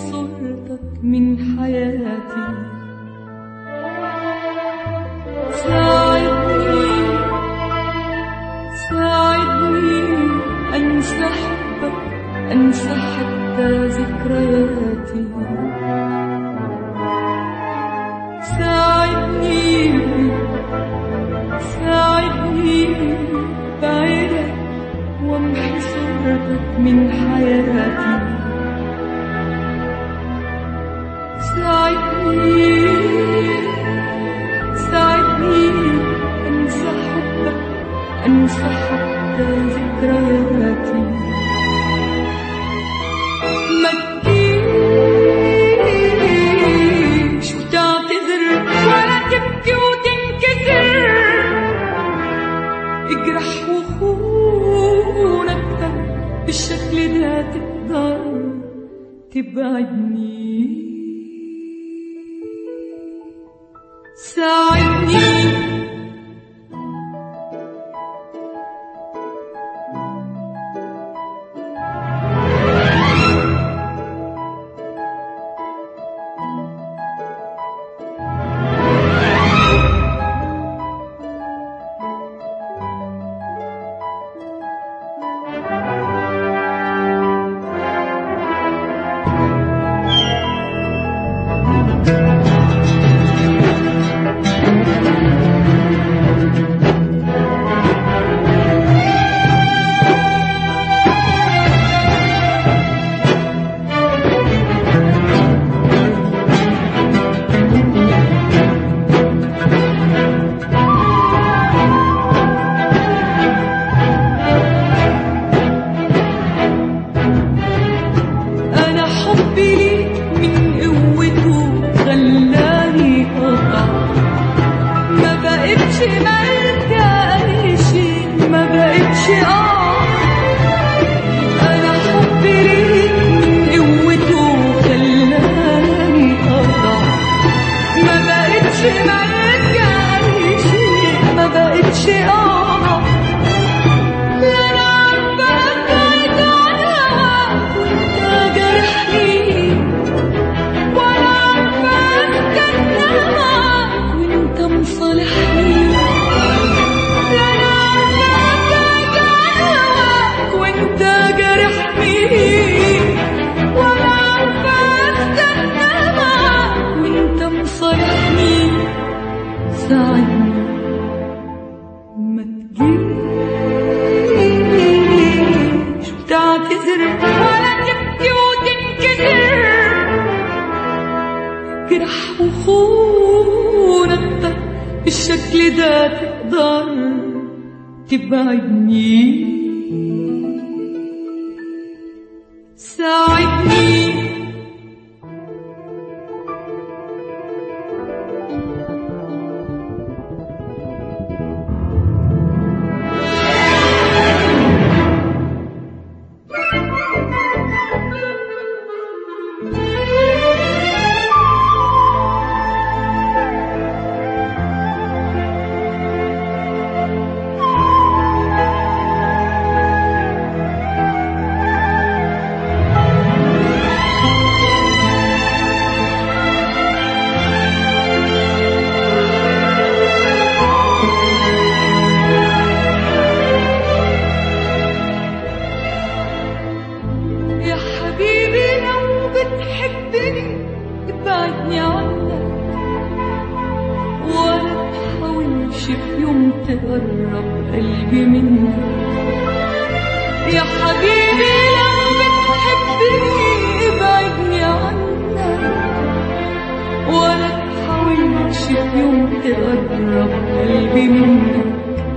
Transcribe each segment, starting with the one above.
صورتك من حياتي ساعدني ساعدني أنسى حبك أنسى حتى ذكرياتي ساعدني ساعدني بعيدك وامحي صورتك من حياتي ساعدني ساعدني أنسى حبك أنسى حتى ذكرياتي ما تجيش وتعتذر ولا تبكي وتنكسر اجرح وخون اكتر بالشكل ده تقدر تبعدني ساعدني أنا حبي ليك من قوته خلاني أقع ما بقتش ملجأ لشي ما بقتش أقع أنا حبي ليك من قوته خلاني أقع ما بقتش ملجأ لشي ما بقتش أقع لا أنا عارفة أبعد عنك وأنت جرحني ولا عارفة أستنى معاك وأنت مصالحني لا أنا عارفة أبعد عنك وأنت جرحني ولا عارفة أستنى معاك وأنت مصالحني ساعدني ما تجيش وتعتذر ولا تبكي وتنكسر جرح وخون اكتر بالشكل ده تقدر تبعدني ساعدني يا حبيبي لو بتحبني ابعدني عنك ولا تحاولش في يوم تقرب قلبي منك يا حبيبي لو بتحبني ابعدني عنك ولا تحاولش في يوم تقرب قلبي منك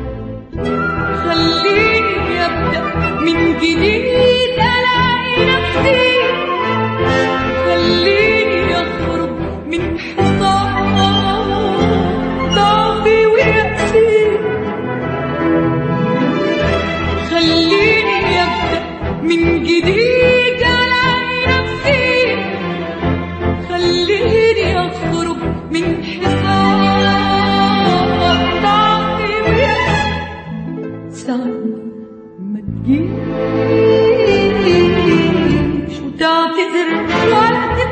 خليني ابدا من جديد الاقي نفسي خليني اخرج من حصار ضعفي ويأسي خليني ابدا من جديد الاقي نفسي خليني اخرج من حصار ضعفي ويأسي ساعدني ما تجيش وتعتذر ولا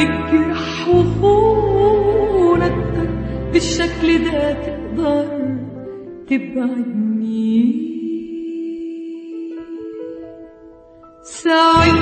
اجرح وخون اكتر بالشكل ده تقدر تبعدني سعيد